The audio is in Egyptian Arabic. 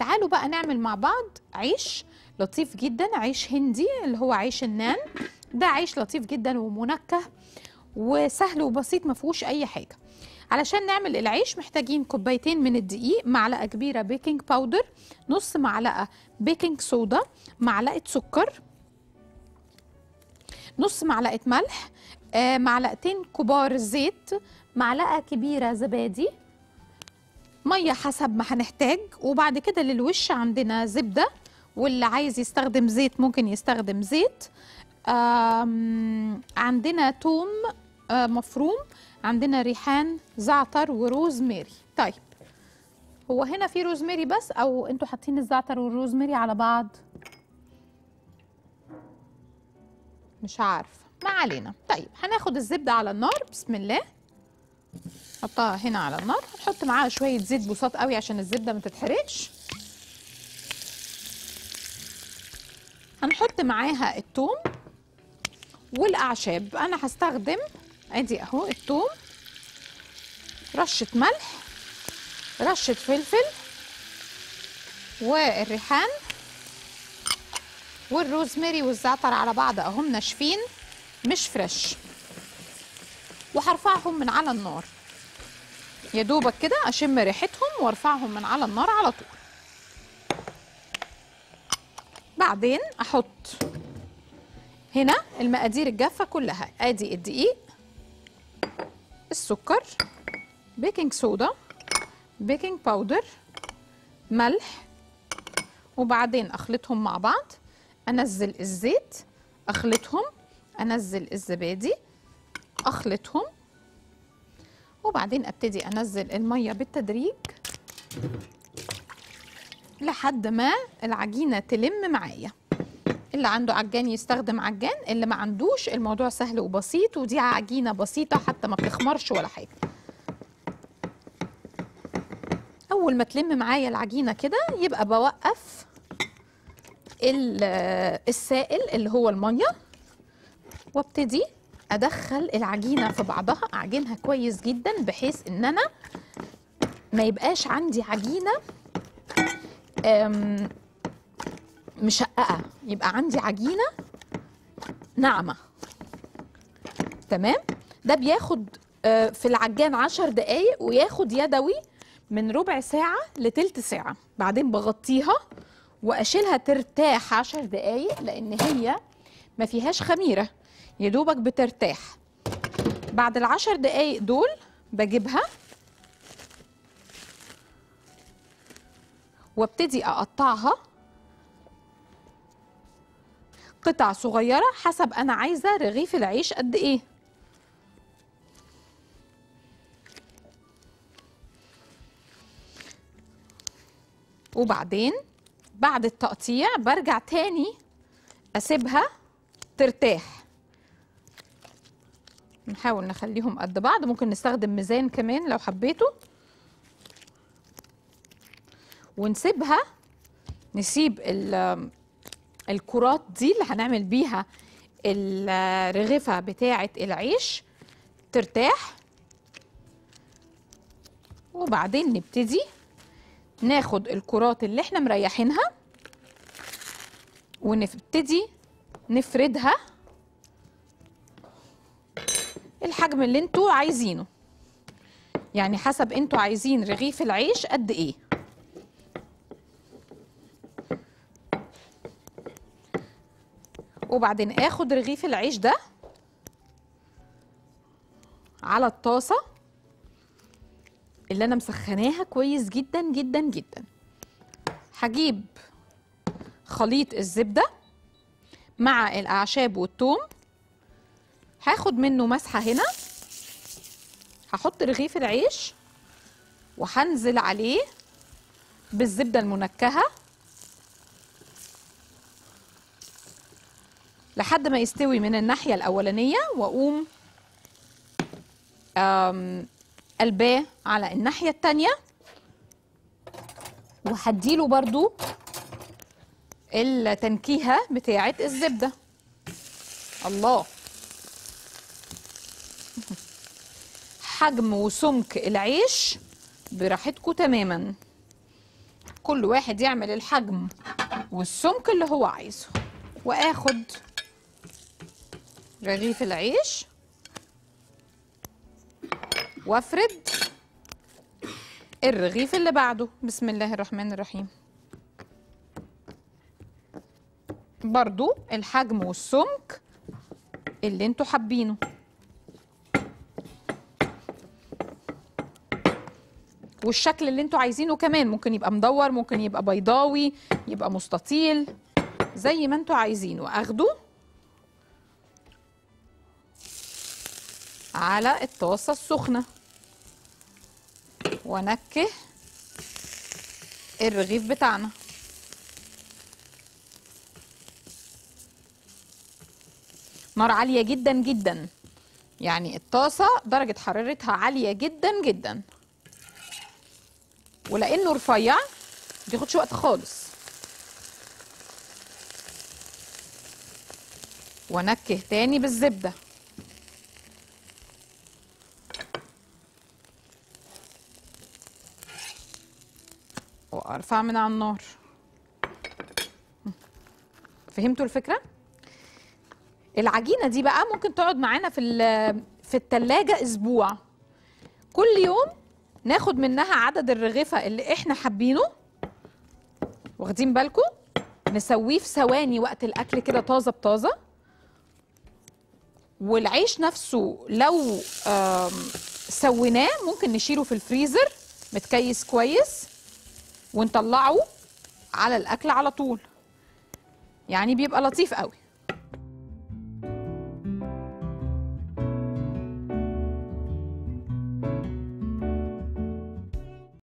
تعالوا بقى نعمل مع بعض عيش لطيف جدا عيش هندي اللي هو عيش النان ده عيش لطيف جدا ومنكه وسهل وبسيط ما فيهوش اي حاجه علشان نعمل العيش محتاجين كوبايتين من الدقيق معلقه كبيره بيكنج باودر نص معلقه بيكنج صودا معلقه سكر نص معلقه ملح آه، معلقتين كبار زيت معلقه كبيره زبادي ميه حسب ما هنحتاج وبعد كده للوش عندنا زبده واللي عايز يستخدم زيت ممكن يستخدم زيت آم، عندنا توم آه، مفروم عندنا ريحان زعتر وروزماري طيب هو هنا في روزماري بس او انتوا حاطين الزعتر والروزماري على بعض مش عارفه ما علينا طيب هناخد الزبده على النار بسم الله نحطها هنا على النار هنحط معاها شويه زيت بساط قوي عشان الزبده ما تتحرقش هنحط معاها الثوم والاعشاب انا هستخدم ادي اهو الثوم رشه ملح رشه فلفل والريحان والروزماري والزعتر على بعض اهم ناشفين مش فريش وهرفعهم من على النار يا دوبك كده اشم ريحتهم وارفعهم من على النار على طول بعدين احط هنا المقادير الجافه كلها ادي الدقيق السكر بيكنج صودا بيكنج باودر ملح وبعدين اخلطهم مع بعض انزل الزيت اخلطهم انزل الزبادي اخلطهم وبعدين ابتدي انزل الميه بالتدريج لحد ما العجينه تلم معايا اللي عنده عجان يستخدم عجان اللي ما عندوش الموضوع سهل وبسيط ودي عجينه بسيطه حتى ما بتخمرش ولا حاجه اول ما تلم معايا العجينه كده يبقى بوقف ال- السائل اللي هو الميه وابتدي ادخل العجينه في بعضها اعجنها كويس جدا بحيث ان انا ما يبقاش عندي عجينه أم، مشققه يبقى عندي عجينه ناعمه تمام ده بياخد آه، في العجان عشر دقايق وياخد يدوي من ربع ساعة لتلت ساعة بعدين بغطيها واشيلها ترتاح عشر دقايق لان هي ما فيهاش خميرة يا دوبك بترتاح بعد العشر دقايق دول بجيبها وابتدي اقطعها قطع صغيرة حسب انا عايزة رغيف العيش قد ايه وبعدين بعد التقطيع برجع تاني اسيبها ترتاح نحاول نخليهم قد بعض ممكن نستخدم ميزان كمان لو حبيتوا ونسيبها نسيب ال- الكرات دي اللي هنعمل بيها الرغيفة بتاعة العيش ترتاح وبعدين نبتدي ناخد الكرات اللي احنا مريحينها ونبتدي نفردها الحجم اللي انتوا عايزينه يعني حسب انتوا عايزين رغيف العيش قد ايه وبعدين اخد رغيف العيش ده على الطاسه اللي انا مسخناها كويس جدا جدا جدا هجيب خليط الزبده مع الاعشاب والثوم هاخد منه مسحه هنا هحط رغيف العيش وهنزل عليه بالزبده المنكهه لحد ما يستوي من الناحيه الاولانيه واقوم آم، قلباه على الناحيه التانيه وهديله برضو التنكيهه بتاعه الزبده الله حجم وسمك العيش براحتكم تماما كل واحد يعمل الحجم والسمك اللي هو عايزه واخد رغيف العيش وافرد الرغيف اللي بعده بسم الله الرحمن الرحيم برضو الحجم والسمك اللي انتوا حابينه والشكل اللي انتوا عايزينه كمان ممكن يبقى مدور ممكن يبقى بيضاوي يبقى مستطيل زي ما انتوا عايزينه اخده على الطاسه السخنه وانكه الرغيف بتاعنا نار عاليه جدا جدا يعني الطاسه درجه حرارتها عاليه جدا جدا ولانه رفيع ما بياخدش وقت خالص وانكه تاني بالزبده وارفع من على النار فهمتوا الفكره العجينه دي بقى ممكن تقعد معانا في ال- في التلاجة اسبوع كل يوم ناخد منها عدد الرغيفه اللي احنا حابينه واخدين بالكم نسويه في ثواني وقت الاكل كده طازه بطازه والعيش نفسه لو آم، سويناه ممكن نشيله في الفريزر متكيس كويس ونطلعه على الاكل على طول يعني بيبقى لطيف قوي